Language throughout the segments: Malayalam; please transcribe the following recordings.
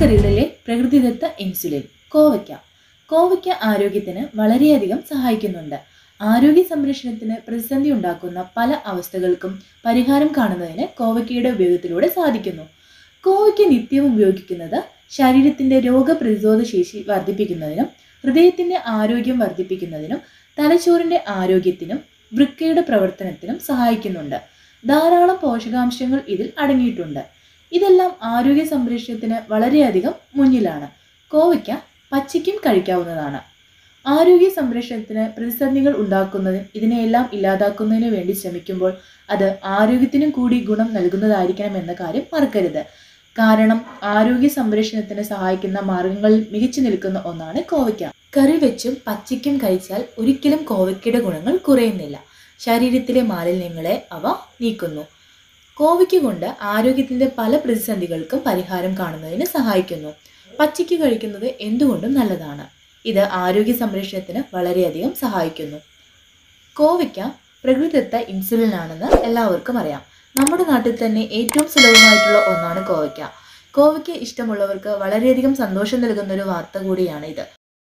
പച്ചക്കറികളിലെ പ്രകൃതിദത്ത ഇൻസുലിൻ കോവയ്ക്ക കോവയ്ക്ക ആരോഗ്യത്തിന് വളരെയധികം സഹായിക്കുന്നുണ്ട് ആരോഗ്യ സംരക്ഷണത്തിന് പ്രതിസന്ധി ഉണ്ടാക്കുന്ന പല അവസ്ഥകൾക്കും പരിഹാരം കാണുന്നതിന് കോവയ്ക്കയുടെ ഉപയോഗത്തിലൂടെ സാധിക്കുന്നു കോവയ്ക്ക നിത്യവും ഉപയോഗിക്കുന്നത് ശരീരത്തിന്റെ രോഗപ്രതിരോധ ശേഷി വർദ്ധിപ്പിക്കുന്നതിനും ഹൃദയത്തിന്റെ ആരോഗ്യം വർദ്ധിപ്പിക്കുന്നതിനും തലച്ചോറിന്റെ ആരോഗ്യത്തിനും വൃക്കയുടെ പ്രവർത്തനത്തിനും സഹായിക്കുന്നുണ്ട് ധാരാളം പോഷകാംശങ്ങൾ ഇതിൽ അടങ്ങിയിട്ടുണ്ട് ഇതെല്ലാം ആരോഗ്യ സംരക്ഷണത്തിന് വളരെയധികം മുന്നിലാണ് കോവയ്ക്ക പച്ചയ്ക്കും കഴിക്കാവുന്നതാണ് ആരോഗ്യ സംരക്ഷണത്തിന് പ്രതിസന്ധികൾ ഉണ്ടാക്കുന്നതിന് ഇതിനെയെല്ലാം ഇല്ലാതാക്കുന്നതിന് വേണ്ടി ശ്രമിക്കുമ്പോൾ അത് ആരോഗ്യത്തിനും കൂടി ഗുണം നൽകുന്നതായിരിക്കണം എന്ന കാര്യം മറക്കരുത് കാരണം ആരോഗ്യ സംരക്ഷണത്തിന് സഹായിക്കുന്ന മാർഗങ്ങളിൽ മികച്ചു നിൽക്കുന്ന ഒന്നാണ് കോവയ്ക്ക കറി വെച്ചും പച്ചയ്ക്കും കഴിച്ചാൽ ഒരിക്കലും കോവയ്ക്കയുടെ ഗുണങ്ങൾ കുറയുന്നില്ല ശരീരത്തിലെ മാലിന്യങ്ങളെ അവ നീക്കുന്നു കോവയ്ക്ക കൊണ്ട് ആരോഗ്യത്തിന്റെ പല പ്രതിസന്ധികൾക്കും പരിഹാരം കാണുന്നതിന് സഹായിക്കുന്നു പച്ചയ്ക്ക് കഴിക്കുന്നത് എന്തുകൊണ്ടും നല്ലതാണ് ഇത് ആരോഗ്യ സംരക്ഷണത്തിന് വളരെയധികം സഹായിക്കുന്നു കോവയ്ക്ക പ്രകൃതിദത്ത ഇൻസുലിൻ ആണെന്ന് എല്ലാവർക്കും അറിയാം നമ്മുടെ നാട്ടിൽ തന്നെ ഏറ്റവും സുലഭമായിട്ടുള്ള ഒന്നാണ് കോവയ്ക്ക കോവയ്ക്ക ഇഷ്ടമുള്ളവർക്ക് വളരെയധികം സന്തോഷം നൽകുന്ന ഒരു വാർത്ത കൂടിയാണ് ഇത്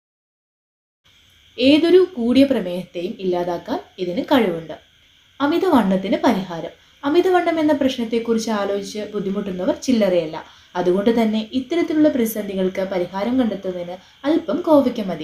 ഏതൊരു കൂടിയ പ്രമേഹത്തെയും ഇല്ലാതാക്കാൻ ഇതിന് കഴിവുണ്ട് അമിതവണ്ണത്തിന് പരിഹാരം അമിതവണ്ണം എന്ന പ്രശ്നത്തെക്കുറിച്ച് ആലോചിച്ച് ബുദ്ധിമുട്ടുന്നവർ ചില്ലറയല്ല അതുകൊണ്ട് തന്നെ ഇത്തരത്തിലുള്ള പ്രതിസന്ധികൾക്ക് പരിഹാരം കണ്ടെത്തുന്നതിന് അല്പം കോവയ്ക്ക മതി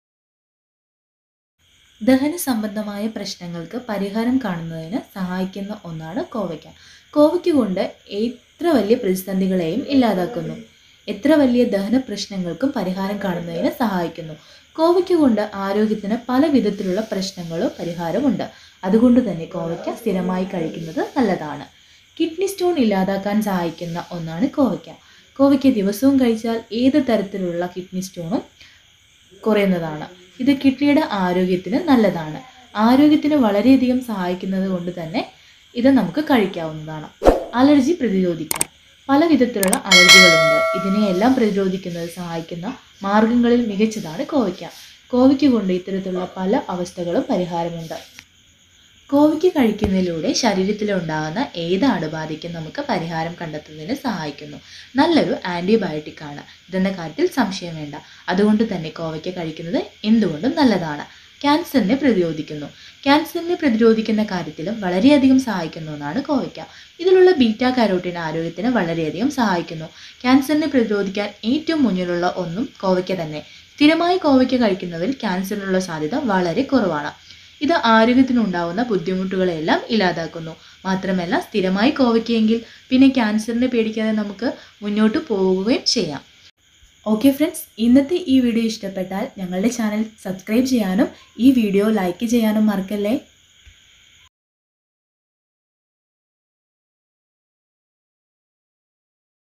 ദഹന സംബന്ധമായ പ്രശ്നങ്ങൾക്ക് പരിഹാരം കാണുന്നതിന് സഹായിക്കുന്ന ഒന്നാണ് കോവയ്ക്ക കോവയ്ക്ക കൊണ്ട് എത്ര വലിയ പ്രതിസന്ധികളെയും ഇല്ലാതാക്കുന്നു എത്ര വലിയ ദഹന പ്രശ്നങ്ങൾക്കും പരിഹാരം കാണുന്നതിന് സഹായിക്കുന്നു കോവയ്ക്ക കൊണ്ട് ആരോഗ്യത്തിന് പല വിധത്തിലുള്ള പ്രശ്നങ്ങളും പരിഹാരമുണ്ട് അതുകൊണ്ട് തന്നെ കോവയ്ക്ക സ്ഥിരമായി കഴിക്കുന്നത് നല്ലതാണ് കിഡ്നി സ്റ്റോൺ ഇല്ലാതാക്കാൻ സഹായിക്കുന്ന ഒന്നാണ് കോവയ്ക്ക കോവയ്ക്ക ദിവസവും കഴിച്ചാൽ ഏത് തരത്തിലുള്ള കിഡ്നി സ്റ്റോണും കുറയുന്നതാണ് ഇത് കിഡ്നിയുടെ ആരോഗ്യത്തിന് നല്ലതാണ് ആരോഗ്യത്തിന് വളരെയധികം സഹായിക്കുന്നത് കൊണ്ട് തന്നെ ഇത് നമുക്ക് കഴിക്കാവുന്നതാണ് അലർജി പ്രതിരോധിക്കാൻ പല വിധത്തിലുള്ള അലർജികളുണ്ട് ഇതിനെയെല്ലാം പ്രതിരോധിക്കുന്നത് സഹായിക്കുന്ന മാർഗങ്ങളിൽ മികച്ചതാണ് കോവയ്ക്ക കോവയ്ക്ക കൊണ്ട് ഇത്തരത്തിലുള്ള പല അവസ്ഥകളും പരിഹാരമുണ്ട് കോവയ്ക്ക കഴിക്കുന്നതിലൂടെ ശരീരത്തിലുണ്ടാകുന്ന ഏത് അണുബാധയ്ക്കും നമുക്ക് പരിഹാരം കണ്ടെത്തുന്നതിന് സഹായിക്കുന്നു നല്ലൊരു ആൻറ്റിബയോട്ടിക് ആണ് ഇതെന്ന കാര്യത്തിൽ സംശയം വേണ്ട അതുകൊണ്ട് തന്നെ കോവയ്ക്ക കഴിക്കുന്നത് എന്തുകൊണ്ടും നല്ലതാണ് ക്യാൻസറിനെ പ്രതിരോധിക്കുന്നു ക്യാൻസറിനെ പ്രതിരോധിക്കുന്ന കാര്യത്തിലും വളരെയധികം സഹായിക്കുന്ന ഒന്നാണ് കോവയ്ക്ക ഇതിലുള്ള ബീറ്റ കാരോട്ടിൻ ആരോഗ്യത്തിന് വളരെയധികം സഹായിക്കുന്നു ക്യാൻസറിനെ പ്രതിരോധിക്കാൻ ഏറ്റവും മുന്നിലുള്ള ഒന്നും കോവയ്ക്ക തന്നെ സ്ഥിരമായി കോവയ്ക്ക കഴിക്കുന്നവരിൽ ക്യാൻസറിനുള്ള സാധ്യത വളരെ കുറവാണ് ഇത് ആരോഗ്യത്തിനുണ്ടാവുന്ന ബുദ്ധിമുട്ടുകളെല്ലാം ഇല്ലാതാക്കുന്നു മാത്രമല്ല സ്ഥിരമായി കോവയ്ക്കെങ്കിൽ പിന്നെ ക്യാൻസറിനെ പേടിക്കാതെ നമുക്ക് മുന്നോട്ട് പോവുകയും ചെയ്യാം ഓക്കെ ഫ്രണ്ട്സ് ഇന്നത്തെ ഈ വീഡിയോ ഇഷ്ടപ്പെട്ടാൽ ഞങ്ങളുടെ ചാനൽ സബ്സ്ക്രൈബ് ചെയ്യാനും ഈ വീഡിയോ ലൈക്ക് ചെയ്യാനും മറക്കല്ലേ